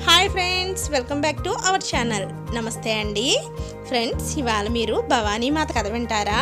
hi friends welcome back to our channel namaste అండి friends ఇవాళ మీరు భవానీ మాత కథ వింటారా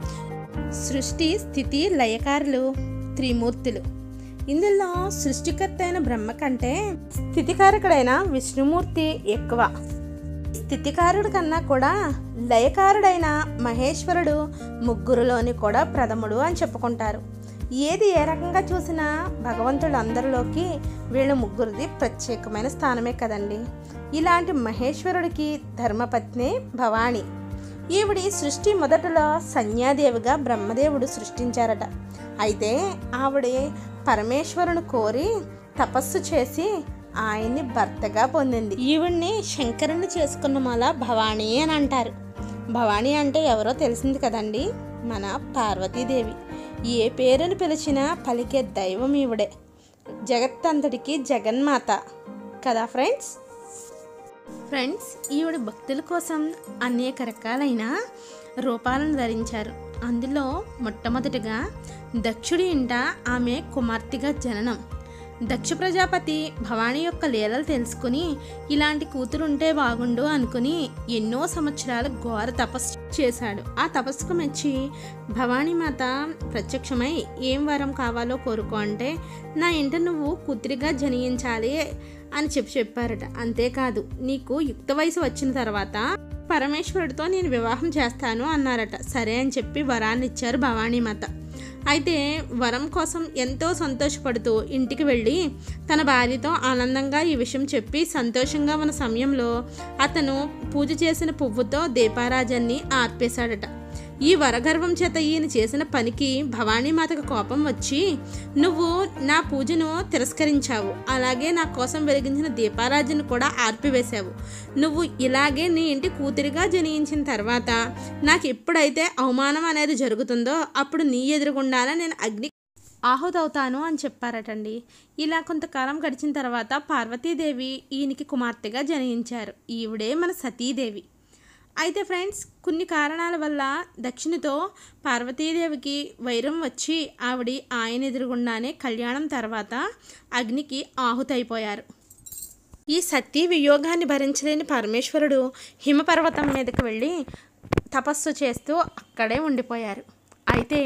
సృష్టి స్థితి లయకారులు త్రిమూర్తులు ఇందులో సృష్టికర్త అయిన బ్రహ్మ కంటే స్థితికారకుడైన విష్ణుమూర్తి ఎక్కువ స్థితికారుడు కన్నా కూడా లయకారుడైన మహేశ్వరుడు ముగ్గురులోని కూడా ప్రథముడు అని చెప్పుకుంటారు ఏది ఏ రకంగా చూసినా భగవంతుడు అందరిలోకి వీళ్ళ ముగ్గురిది ప్రత్యేకమైన స్థానమే కదండి ఇలాంటి మహేశ్వరుడికి ధర్మపత్ని భవాని ఈవిడి సృష్టి మొదటలో సంధ్యాదేవిగా బ్రహ్మదేవుడు సృష్టించారట అయితే ఆవిడ పరమేశ్వరుని కోరి తపస్సు చేసి ఆయన్ని భర్తగా పొందింది ఈవిడ్ని శంకరుని చేసుకున్న మాల భవానీ అని అంటారు భవానీ అంటే ఎవరో తెలిసింది కదండి మన పార్వతీదేవి ఏ పేరుని పిలిచినా పలికే దైవం ఈవిడే జగత్తంతటికి జగన్మాత కదా ఫ్రెండ్స్ ఫ్రెండ్స్ ఈవిడ భక్తుల కోసం అనేక రకాలైన రూపాలను ధరించారు అందులో మొట్టమొదటిగా దక్షుడి ఇంట ఆమె కుమార్తెగా జననం దక్ష ప్రజాపతి భవానీ యొక్క లీలలు తెలుసుకుని ఇలాంటి కూతురు ఉంటే బాగుండు అనుకుని ఎన్నో సంవత్సరాలు ఘోర తపస్సు చేశాడు ఆ తపస్సుకు మెచ్చి భవానీ మాత ప్రత్యక్షమై ఏం వరం కావాలో కోరుకో అంటే నా ఇంట నువ్వు కూతురిగా జనించాలి అని చెప్పి చెప్పారట అంతేకాదు నీకు యుక్త వయసు వచ్చిన తర్వాత పరమేశ్వరుడితో నేను వివాహం చేస్తాను అన్నారట సరే అని చెప్పి వరాన్ని ఇచ్చారు భవానీమాత అయితే వరం కోసం ఎంతో సంతోషపడుతూ ఇంటికి వెళ్ళి తన భార్యతో ఆనందంగా ఈ విషయం చెప్పి సంతోషంగా ఉన్న సమయంలో అతను పూజ చేసిన పువ్వుతో దీపారాజాన్ని ఆర్పేశాడట ఈ వరగర్వం చేత ఈయన చేసిన పనికి భవానీమాతకు కోపం వచ్చి నువ్వు నా పూజను తిరస్కరించావు అలాగే నా కోసం వెలిగించిన దీపారాజును కూడా ఆర్పివేశావు నువ్వు ఇలాగే నీ ఇంటి కూతురిగా జనించిన తర్వాత నాకు ఎప్పుడైతే అవమానం అనేది జరుగుతుందో అప్పుడు నీ ఎదురుగుండాల నేను అగ్ని ఆహుతవుతాను అని చెప్పారటండి ఇలా కొంతకాలం గడిచిన తర్వాత పార్వతీదేవి ఈయనకి కుమార్తెగా జనించారు ఈవిడే మన సతీదేవి అయితే ఫ్రెండ్స్ కొన్ని కారణాల వల్ల దక్షిణతో పార్వతీదేవికి వైరం వచ్చి ఆవిడ ఆయన ఎదురుగుండానే కళ్యాణం తర్వాత అగ్నికి ఆహుతైపోయారు ఈ సతీ వియోగాన్ని భరించలేని పరమేశ్వరుడు హిమపర్వతం మీదకి వెళ్ళి తపస్సు చేస్తూ అక్కడే ఉండిపోయారు అయితే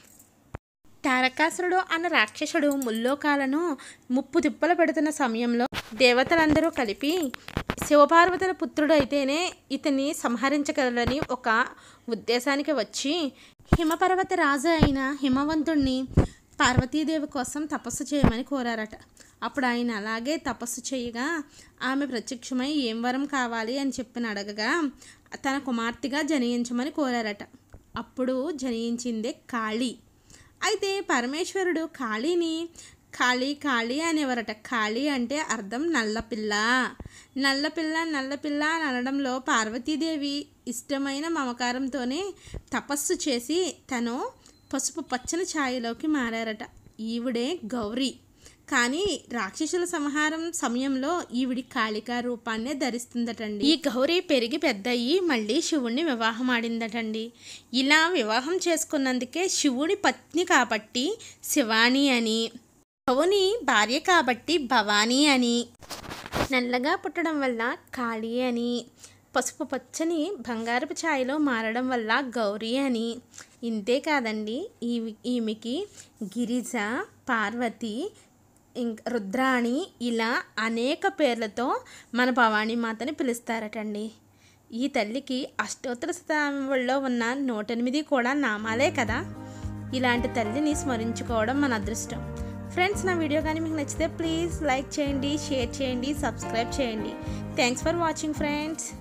తారకాసురుడు అన్న రాక్షసుడు ముల్లోకాలను ముప్పు తిప్పలు పెడుతున్న సమయంలో దేవతలందరూ కలిపి శివపార్వతుల పుత్రుడు అయితేనే ఇతన్ని సంహరించగలరని ఒక ఉద్దేశానికి వచ్చి హిమపర్వత రాజు అయిన హిమవంతుణ్ణి పార్వతీదేవి కోసం తపస్సు చేయమని కోరారట అప్పుడు ఆయన అలాగే తపస్సు చేయగా ఆమె ప్రత్యక్షమై ఏం వరం కావాలి అని చెప్పిన అడగగా తన కుమార్తెగా జనించమని కోరారట అప్పుడు జనించిందే కాళీ అయితే పరమేశ్వరుడు కాళీని కాళీ కాళీ అనేవారట కాళీ అంటే అర్థం నల్లపిల్ల నల్లపిల్ల నల్లపిల్ల అని అనడంలో పార్వతీదేవి ఇష్టమైన మమకారంతోనే తపస్సు చేసి తను పసుపు పచ్చని ఛాయలోకి మారారట ఈవిడే గౌరీ కానీ రాక్షసుల సంహారం సమయంలో ఈవిడి కాళికా రూపాన్నే ధరిస్తుందటండి ఈ గౌరీ పెరిగి పెద్దయి మళ్ళీ శివుణ్ణి వివాహం ఆడిందటండి ఇలా వివాహం చేసుకున్నందుకే శివుడి పత్ని కాబట్టి శివాని అని శివుని భార్య కాబట్టి భవానీ అని నల్లగా పుట్టడం వల్ల కాళీ అని పసుపు పచ్చని బంగారపు ఛాయలో మారడం వల్ల గౌరీ అని ఇంతే కాదండి ఈ ఈమెకి గిరిజ పార్వతి ఇంక రుద్రాణి ఇలా అనేక పేర్లతో మన భవానీ మాతని పిలుస్తారటండి ఈ తల్లికి అష్టోత్తర శతాబ్దంలో ఉన్న నూట ఎనిమిది కూడా నామాలే కదా ఇలాంటి తల్లిని స్మరించుకోవడం మన అదృష్టం ఫ్రెండ్స్ నా వీడియో కానీ మీకు నచ్చితే ప్లీజ్ లైక్ చేయండి షేర్ చేయండి సబ్స్క్రైబ్ చేయండి థ్యాంక్స్ ఫర్ వాచింగ్ ఫ్రెండ్స్